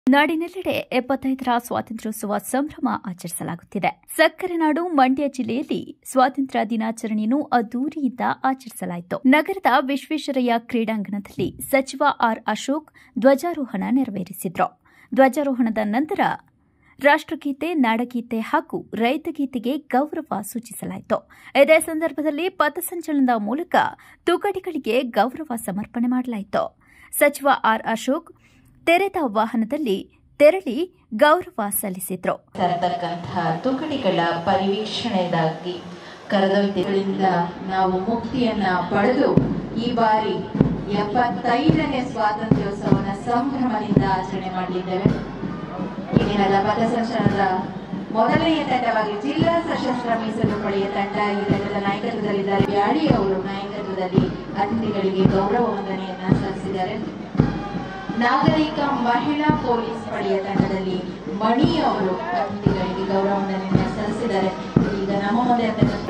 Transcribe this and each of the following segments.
ನಾಡಿನೆಲ್ಲೆಡೆ ಎಪ್ಪತ್ತೈದರ ಸ್ವಾತಂತ್ರ್ಯೋತ್ಸವ ಸಂಭ್ರಮ ಆಚರಿಸಲಾಗುತ್ತಿದೆ ಸಕ್ಕರೆ ನಾಡು ಮಂಡ್ಯ ಜಿಲ್ಲೆಯಲ್ಲಿ ಸ್ವಾತಂತ್ರ್ಯ ದಿನಾಚರಣೆಯನ್ನು ಅದ್ದೂರಿಯಿಂದ ಆಚರಿಸಲಾಯಿತು ನಗರದ ವಿಶ್ವೇಶ್ವರಯ್ಯ ಕ್ರೀಡಾಂಗಣದಲ್ಲಿ ಸಚಿವ ಆರ್ ಅಶೋಕ್ ಧ್ವಜಾರೋಹಣ ನೆರವೇರಿಸಿದ್ರು ಧ್ವಜಾರೋಹಣದ ನಂತರ ರಾಷ್ಟಗೀತೆ ನಾಡಗೀತೆ ಹಾಗೂ ರೈತಗೀತೆಗೆ ಗೌರವ ಸೂಚಿಸಲಾಯಿತು ಇದೇ ಸಂದರ್ಭದಲ್ಲಿ ಪಥಸಂಚಲನದ ಮೂಲಕ ತುಕಡಿಗಳಿಗೆ ಗೌರವ ಸಮರ್ಪಣೆ ಮಾಡಲಾಯಿತು ಸಚಿವ ಆರ್ ಅಶೋಕ್ ತೆರೆದ ವಾಹನದಲ್ಲಿ ತೆರಳಿ ಗೌರವ ಸಲ್ಲಿಸಿದ್ರು ತರತಕ್ಕಂತಹ ತುಕಡಿಗಳ ಪರಿವೀಕ್ಷಣೆಗಾಗಿ ಕರೆದೊಯ್ದಗಳಿಂದ ನಾವು ಮುಕ್ತಿಯನ್ನ ಪಡೆದು ಈ ಬಾರಿ ಎಪ್ಪತ್ತೈದನೇ ಸ್ವಾತಂತ್ರ್ಯೋತ್ಸವನ ಸಂಭ್ರಮದಿಂದ ಆಚರಣೆ ಮಾಡಲಿದ್ದೇವೆ ಈ ದಿನದ ಪಥಸಂಚಲನದ ಮೊದಲನೆಯ ತಂಡವಾಗಿ ಜಿಲ್ಲಾ ಸಶಸ್ತ್ರ ಮೀಸಲು ಪಡೆಯ ತಂಡ ಈ ತಂಡದ ನಾಯಕತ್ವದಲ್ಲಿದ್ದಾರೆ ಬ್ಯಾಡಿ ಅವರು ನಾಯಕತ್ವದಲ್ಲಿ ಅತಿಥಿಗಳಿಗೆ ಗೌರವ ವಂದನೆಯನ್ನ ಸಲ್ಲಿಸಿದ್ದಾರೆ ನಾಗರಿಕ ಮಹಿಳಾ ಪೊಲೀಸ್ ಪಡೆಯ ತಂಡದಲ್ಲಿ ಮಣಿ ಅವರು ಅತಿಥಿಗಳಿಗೆ ಗೌರವ ವಂದನೆಯನ್ನ ಸಲ್ಲಿಸಿದ್ದಾರೆ ಈಗ ನಮ್ಮ ಮುಂದೆ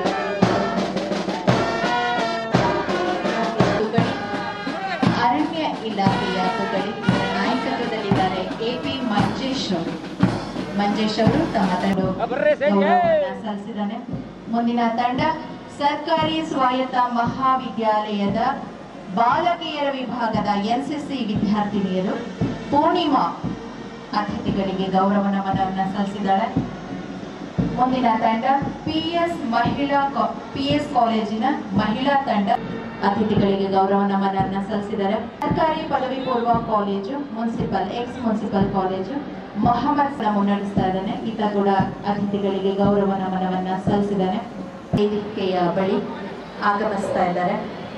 ತುಗಡಿ ಅರಣ್ಯ ಇಲಾಖೆಯ ತುಗಡಿ ಇದರ ನಾಯಕತ್ವದಲ್ಲಿದ್ದಾರೆ ಎಪಿ ಮಂಜೇಶ್ ಅವರು ಮಂಜೇಶ್ ಅವರು ತಮ್ಮ ತಂಡ ಗೌರವವನ್ನ ಸಲ್ಲಿಸಿದ್ದಾನೆ ಮುಂದಿನ ತಂಡ ಸರ್ಕಾರಿ ಸ್ವಾಯತ್ತ ಮಹಾವಿದ್ಯಾಲಯದ ಬಾಲಕಿಯರ ವಿಭಾಗದ ಎನ್ಸಿಸಿ ವಿದ್ಯಾರ್ಥಿನಿಯರು ಪೂರ್ಣಿಮಾ ಅತಿಥಿಗಳಿಗೆ ಗೌರವ ನಮನವನ್ನ ಸಲ್ಲಿಸಿದ್ದಾಳೆ ಮುಂದಿನ ತಂಡ ಪಿಎಸ್ ಮಹಿಳಾ ಪಿಎಸ್ ಕಾಲೇಜಿನ ಮಹಿಳಾ ತಂಡ ಅತಿಥಿಗಳಿಗೆ ಗೌರವ ನಮನನ್ನ ಸಲ್ಲಿಸಿದ್ದಾರೆ ಸರ್ಕಾರಿ ಪದವಿ ಪೂರ್ವ college municipal ex municipal college Mohammed ಸ ಮುನ್ನಡೆಸ್ತಾ ಇದ್ದಾನೆ ಈತ ಕೂಡ ಅತಿಥಿಗಳಿಗೆ ಗೌರವ ನಮನವನ್ನ ಸಲ್ಲಿಸಿದ್ದಾನೆ ವೇದಿಕೆಯ ಬಳಿ ಆಗಮಿಸ್ತಾ ಇದ್ದಾರೆ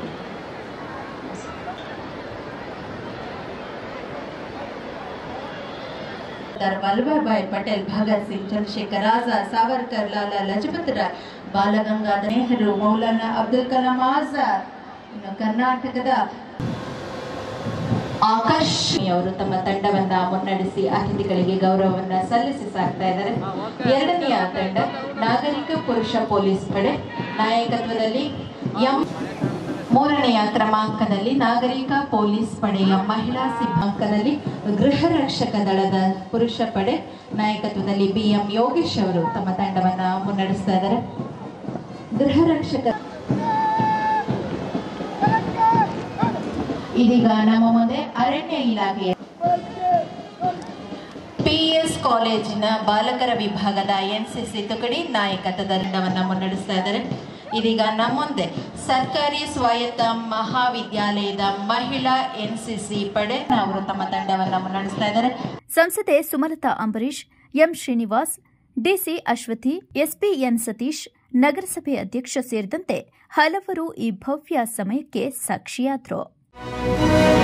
ಸರ್ದಾರ್ ವಲ್ಲಭಭಾಯ್ ಪಟೇಲ್ ಭಗತ್ ಸಿಂಗ್ ಚಂದ್ರಶೇಖರ್ ಆಜಾದ್ ಸಾವರ್ಕರ್ ಲಾಲಾ ಲಜಪತ್ ರಾಯ್ ಬಾಲಗಂಗಾಧರ ನೆಹರು ಮೌಲಾನಾ ಅಬ್ದುಲ್ ಕಲಾಂ ಆಜಾದ್ ಇನ್ನು ಕರ್ನಾಟಕದ ಆಕಾಶ್ ಅವರು ತಮ್ಮ ತಂಡವನ್ನ ಮುನ್ನಡೆಸಿ ಅತಿಥಿಗಳಿಗೆ ಗೌರವವನ್ನ ಸಲ್ಲಿಸಿ ಸಾಕ್ತಾ ಇದ್ದಾರೆ ಎರಡನೆಯ ತಂಡ ನಾಗರಿಕ ಪುರುಷ ಪೊಲೀಸ್ ಪಡೆ ನಾಯಕತ್ವದಲ್ಲಿ ಎಂ ಮೂರನೆಯ ಕ್ರಮಾಂಕದಲ್ಲಿ ನಾಗರಿಕ ಪೊಲೀಸ್ ಪಡೆಯ ಮಹಿಳಾ ಸಿಬ್ಬಂಕದಲ್ಲಿ ಗೃಹ ರಕ್ಷಕ ದಳದ ಪುರುಷ ಪಡೆ ನಾಯಕತ್ವದಲ್ಲಿ ಬಿಎಂ ಯೋಗೇಶ್ ಅವರು ತಮ್ಮ ತಂಡವನ್ನ ಮುನ್ನಡೆಸ್ತಾ ಇದ್ದಾರೆ ಗೃಹ ರಕ್ಷಕ ಇದೀಗ ನಮ್ಮ ಮುಂದೆ ಅರಣ್ಯ ಇಲಾಖೆಯ ಪಿಎಸ್ ಕಾಲೇಜಿನ ಬಾಲಕರ ವಿಭಾಗದ ಎನ್ಸಿಸಿ ತುಕಡಿ ನಾಯಕತ್ವದ ತಂಡವನ್ನ ಮುನ್ನಡೆಸ್ತಾ ಇದ್ದಾರೆ ಇದೀಗ ನಮ್ಮ ಮುಂದೆ ಸರ್ಕಾರಿ ಸ್ವಾಯತ್ತ ಮಹಾವಿದ್ಯಾಲಯದ ಮಹಿಳಾ ಎನ್ಸಿಸಿ ಪಡೆ ಅವರು ತಮ್ಮ ತಂಡವನ್ನ ಮುನ್ನಡೆಸ್ತಾ ಇದ್ದಾರೆ ಸಂಸದೆ Sumalatha Ambareesh M Srinivas DC Ashwathi SP N Satish ನಗರಸಭೆ ಅಧ್ಯಕ್ಷ ಸೇರಿದಂತೆ ಹಲವರು ಈ ಭವ್ಯ ಸಮಯಕ್ಕೆ ಸಾಕ್ಷಿಯಾದರು